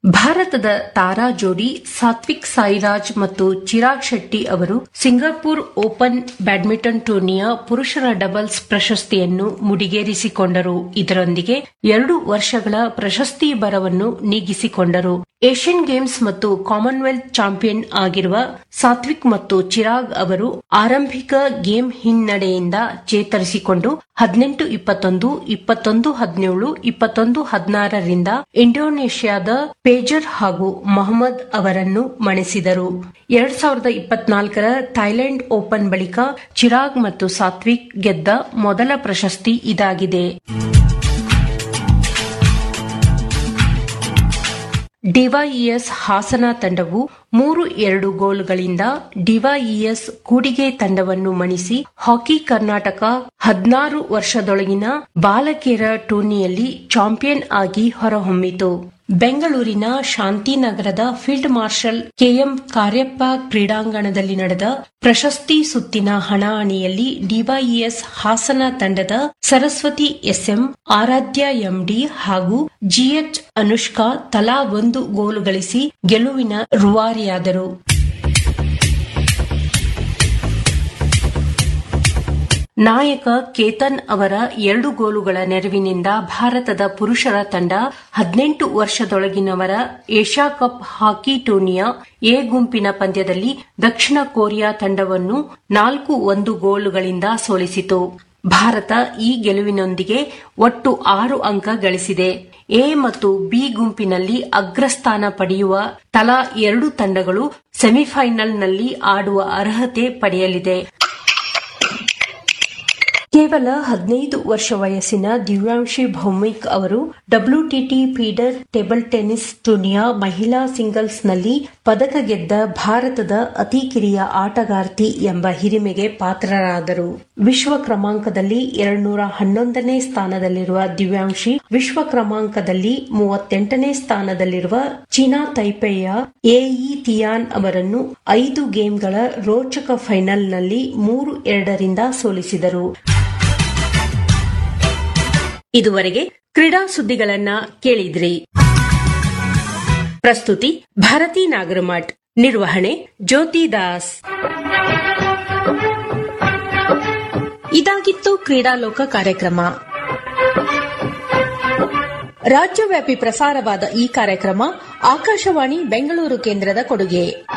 ಭಾರತದ ತಾರಾ ಜೋಡಿ ಸಾತ್ವಿಕ್ ಸಾಯಿರಾಜ್ ಮತ್ತು ಚಿರಾಗ್ ಶೆಟ್ಟಿ ಅವರು ಸಿಂಗಾಪುರ್ ಓಪನ್ ಬ್ಯಾಡ್ಮಿಂಟನ್ ಟೂರ್ನಿಯ ಪುರುಷರ ಡಬಲ್ಸ್ ಪ್ರಶಸ್ತಿಯನ್ನು ಮುಡಿಗೇರಿಸಿಕೊಂಡರು ಇದರೊಂದಿಗೆ ಎರಡು ವರ್ಷಗಳ ಪ್ರಶಸ್ತಿ ಬರವನ್ನು ನೀಗಿಸಿಕೊಂಡರು ಏಷ್ಯನ್ ಗೇಮ್ಸ್ ಮತ್ತು ಕಾಮನ್ವೆಲ್ತ್ ಚಾಂಪಿಯನ್ ಆಗಿರುವ ಸಾತ್ವಿಕ್ ಮತ್ತು ಚಿರಾಗ್ ಅವರು ಆರಂಭಿಕ ಗೇಮ್ ಹಿನ್ನಡೆಯಿಂದ ಚೇತರಿಸಿಕೊಂಡು ಹದಿನೆಂಟು ಇಪ್ಪತ್ತೊಂದು ಇಪ್ಪತ್ತೊಂದು ಹದಿನೇಳು ಇಪ್ಪತ್ತೊಂದು ಹದಿನಾರರಿಂದ ಇಂಡೋನೇಷ್ಯಾದ ಪೇಜರ್ ಹಾಗೂ ಮೊಹಮ್ಮದ್ ಅವರನ್ನು ಮಣಿಸಿದರು ಎರಡ್ ಸಾವಿರದ ಇಪ್ಪತ್ನಾಲ್ಕರ ಥೈಲ್ಯಾಂಡ್ ಓಪನ್ ಬಳಿಕ ಚಿರಾಗ್ ಮತ್ತು ಸಾತ್ವಿಕ್ ಗೆದ್ದ ಮೊದಲ ಪ್ರಶಸ್ತಿ ಇದಾಗಿದೆ ಡಿವೈಇಎಸ್ ಹಾಸನ ತಂಡವು ಮೂರು ಎರಡು ಗೋಲುಗಳಿಂದ ಡಿವೈಇಎಸ್ ಕೂಡಿಗೆ ತಂಡವನ್ನು ಮಣಿಸಿ ಹಾಕಿ ಕರ್ನಾಟಕ ಹದಿನಾರು ವರ್ಷದೊಳಗಿನ ಬಾಲಕಿಯರ ಟೂರ್ನಿಯಲ್ಲಿ ಚಾಂಪಿಯನ್ ಆಗಿ ಹೊರಹೊಮ್ಮಿತು ಬೆಂಗಳೂರಿನ ಶಾಂತಿನಗರದ ಫೀಲ್ಡ್ ಮಾರ್ಷಲ್ ಕೆಎಂ ಕಾರ್ಯಪ್ಪ ಕ್ರೀಡಾಂಗಣದಲ್ಲಿ ನಡೆದ ಪ್ರಶಸ್ತಿ ಸುತ್ತಿನ ಹಣಾಹಣಿಯಲ್ಲಿ ಡಿವೈಇಎಸ್ ಹಾಸನ ತಂಡದ ಸರಸ್ವತಿ ಎಸ್ಎಂ ಆರಾಧ್ಯ ಎಂಡಿ ಹಾಗೂ ಜಿಎಚ್ ಅನುಷ್ಕಾ ತಲಾ ಒಂದು ಗೋಲು ಗಳಿಸಿ ಗೆಲುವಿನ ರೂವಾರಿಯಾದರು ನಾಯಕ ಕೇತನ್ ಅವರ ಎರಡು ಗೋಲುಗಳ ನೆರವಿನಿಂದ ಭಾರತದ ಪುರುಷರ ತಂಡ ಹದಿನೆಂಟು ವರ್ಷದೊಳಗಿನವರ ಏಷ್ಯಾ ಕಪ್ ಹಾಕಿ ಟೂರ್ನಿಯ ಎ ಗುಂಪಿನ ಪಂದ್ಯದಲ್ಲಿ ದಕ್ಷಿಣ ಕೊರಿಯಾ ತಂಡವನ್ನು ನಾಲ್ಕು ಒಂದು ಗೋಲುಗಳಿಂದ ಸೋಲಿಸಿತು ಭಾರತ ಈ ಗೆಲುವಿನೊಂದಿಗೆ ಒಟ್ಟು ಆರು ಅಂಕ ಗಳಿಸಿದೆ ಎ ಮತ್ತು ಬಿ ಗುಂಪಿನಲ್ಲಿ ಅಗ್ರಸ್ಥಾನ ಪಡೆಯುವ ತಲಾ ಎರಡು ತಂಡಗಳು ಸೆಮಿಫೈನಲ್ನಲ್ಲಿ ಆಡುವ ಅರ್ಹತೆ ಪಡೆಯಲಿದೆ ಕೇವಲ ಹದಿನೈದು ವರ್ಷ ವಯಸ್ಸಿನ ದಿವ್ಯಾಂಶಿ ಭೌಮಿಕ್ ಅವರು ಡಬ್ಲ್ಯೂಟಿಟಿ ಫೀಡರ್ ಟೇಬಲ್ ಟೆನ್ನಿಸ್ ಟೂರ್ನಿಯ ಮಹಿಳಾ ಸಿಂಗಲ್ಸ್ನಲ್ಲಿ ಪದಕ ಗೆದ್ದ ಭಾರತದ ಅತಿ ಕಿರಿಯ ಆಟಗಾರ್ತಿ ಎಂಬ ಹಿರಿಮೆಗೆ ಪಾತ್ರರಾದರು ವಿಶ್ವ ಕ್ರಮಾಂಕದಲ್ಲಿ ಎರಡ್ನೂರ ಹನ್ನೊಂದನೇ ಸ್ಥಾನದಲ್ಲಿರುವ ದಿವ್ಯಾಂಶಿ ವಿಶ್ವ ಕ್ರಮಾಂಕದಲ್ಲಿ ಮೂವತ್ತೆಂಟನೇ ಸ್ಥಾನದಲ್ಲಿರುವ ಚೀನಾ ತೈಪೆಯ ಎಇ ತಿಯಾನ್ ಅವರನ್ನು ಐದು ಗೇಮ್ಗಳ ರೋಚಕ ಫೈನಲ್ನಲ್ಲಿ ಮೂರು ಎರಡರಿಂದ ಸೋಲಿಸಿದರು ಇದುವರೆಗೆ ಕ್ರೀಡಾ ಸುದ್ದಿಗಳನ್ನ ಕೇಳಿದ್ರಿ ಪ್ರಸ್ತುತಿ ಭಾರತಿ ನಾಗರಮಠ್ ನಿರ್ವಹಣೆ ಜ್ಯೋತಿ ದಾಸ್ ಇದಾಗಿತ್ತು ಕ್ರೀಡಾಲೋಕ ಕಾರ್ಯಕ್ರಮ ರಾಜ್ಯವ್ಯಾಪಿ ಪ್ರಸಾರವಾದ ಈ ಕಾರ್ಯಕ್ರಮ ಆಕಾಶವಾಣಿ ಬೆಂಗಳೂರು ಕೇಂದ್ರದ ಕೊಡುಗೆ